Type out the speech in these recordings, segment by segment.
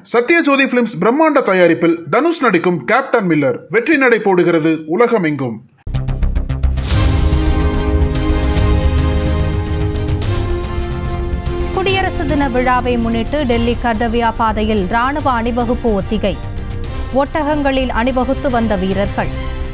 Sathyajothi films பிரம்மாண்ட தயாரிப்பில் தனுஷ் நடிக்கும் கேப்டன் மில்லர் வெற்றி நடை போடுகிறது உலகமெங்கும் குடியரசு தின விழாவை முன்னிட்டு டெல்லி கர்தவ்யா பாதையில் ராணுவ அணிவகுப்பு ஒத்திகை ஒட்டகங்களில் அணிவகுத்து வந்த வீரர்கள்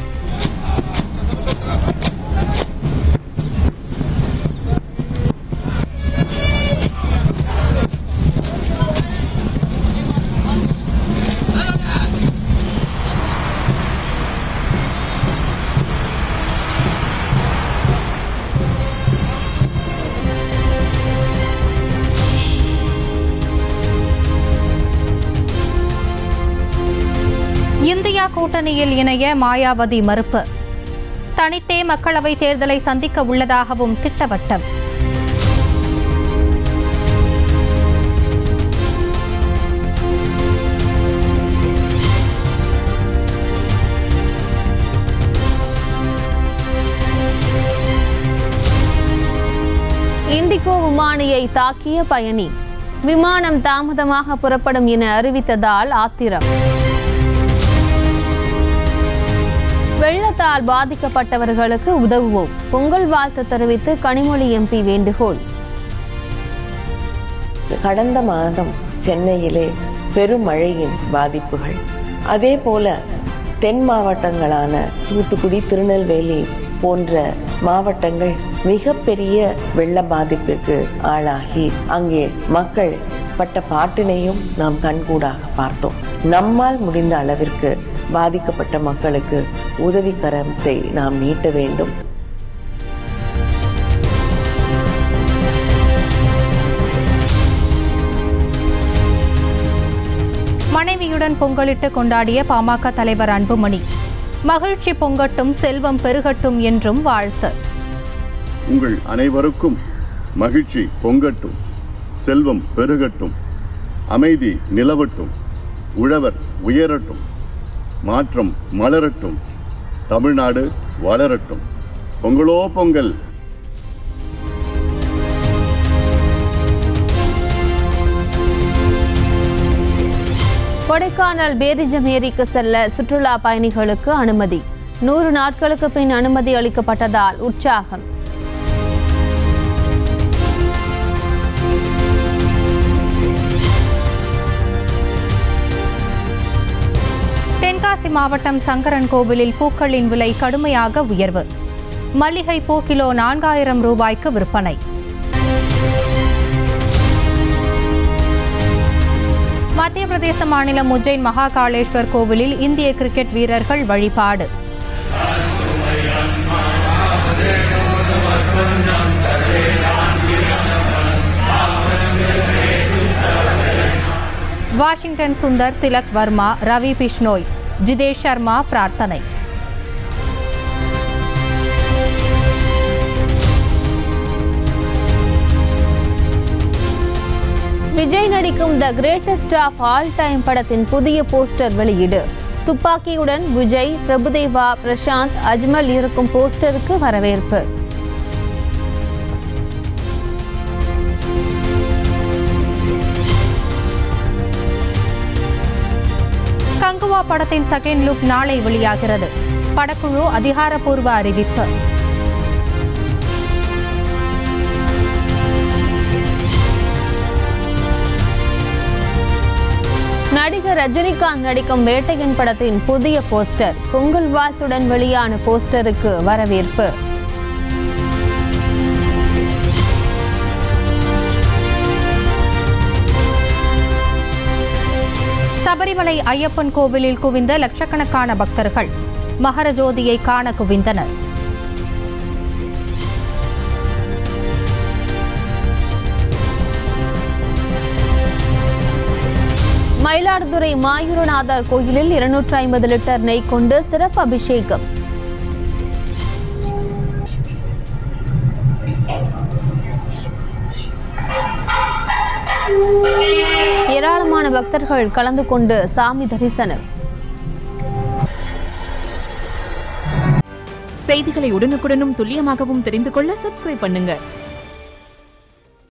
இந்தியா கூட்டணியில் இணைய மாயாவதி மறுப்பு தனித்தே மக்களவைத் தேர்தலை சந்திக்க உள்ளதாகவும் திட்டவட்டம் இண்டிகோ விமானியை தாக்கிய பயணி விமானம் தாமதமாக புறப்படும் என அறிவித்ததால் ஆத்திரம் வெள்ளத்தால் பாதிக்கப்பட்டவர்களுக்கு உதவுவோம் பொங்கல் வாழ்த்து தெரிவித்து கனிமொழி எம்பி வேண்டுகோள் கடந்த மாதம் சென்னையிலே பெருமழையின் பாதிப்புகள் அதே போல தென் மாவட்டங்களான தூத்துக்குடி திருநெல்வேலி போன்ற மாவட்டங்கள் மிகப்பெரிய வெள்ள பாதிப்பிற்கு ஆளாகி அங்கே மக்கள் பட்ட பாட்டினையும் நாம் கண்கூடாக பார்த்தோம் நம்மால் முடிந்த அளவிற்கு பாதிக்கப்பட்ட மக்களுக்கு உதவிக்கரத்தை நாம் நீட்ட வேண்டும் மனைவியுடன் பொங்கலிட்டு கொண்டாடிய பாமக தலைவர் அன்புமணி மகிழ்ச்சி பொங்கட்டும் செல்வம் பெருகட்டும் என்றும் வாழ்த்து உங்கள் அனைவருக்கும் மகிழ்ச்சி பொங்கட்டும் செல்வம் பெருகட்டும் அமைதி நிலவட்டும் உழவர் உயரட்டும் மாற்றம் மலரட்டும் தமிழ்நாடு வளரட்டும் பொங்கலோ பொங்கல் கொடைக்கானல் பேரிஜம் ஏரிக்கு செல்ல சுற்றுலா பயணிகளுக்கு அனுமதி நூறு நாட்களுக்கு பின் அனுமதி அளிக்கப்பட்டதால் உற்சாகம் தென்காசி மாவட்டம் சங்கரன் கோவிலில் பூக்களின் விலை கடுமையாக உயர்வு மல்லிகை பூ கிலோ நான்காயிரம் ரூபாய்க்கு விற்பனை மத்திய பிரதேச மாநிலம் உஜ்ஜைன் மகாகாளேஸ்வர் கோவிலில் இந்திய கிரிக்கெட் வீரர்கள் வழிபாடு வாஷிங்டன் சுந்தர் திலக் வர்மா ரவி பிஷ்னோய் ஜிதேஷ் சர்மா பிரார்த்தனை விஜய் நடிக்கும் the greatest of all time படத்தின் புதிய போஸ்டர் வெளியீடு துப்பாக்கியுடன் விஜய் பிரபுதேவா பிரசாந்த் அஜ்மல் இருக்கும் போஸ்டருக்கு வரவேற்பு கங்குவா படத்தின் செகண்ட் லுக் நாளை வெளியாகிறது படக்குழு அதிகாரப்பூர்வ அறிவிப்பு நடிகர் ரஜினிகாந்த் நடிக்கும் வேட்டையன் படத்தின் புதிய போஸ்டர் பொங்கல் வாழ்த்துடன் வெளியான போஸ்டருக்கு வரவேற்பு சபரிமலை ஐயப்பன் கோவிலில் குவிந்த லட்சக்கணக்கான பக்தர்கள் மகர ஜோதியை காண குவிந்தனர் மயிலாடுதுறை மாயூரநாதர் கோயிலில் இருநூற்றி ஐம்பது லிட்டர் நெய் கொண்டு சிறப்பு அபிஷேகம் ஏராளமான பக்தர்கள் கலந்து கொண்டு சாமி தரிசனம் செய்திகளை உடனுக்குடனும் துல்லியமாகவும் தெரிந்து கொள்ள சப்ஸ்கிரைப் பண்ணுங்க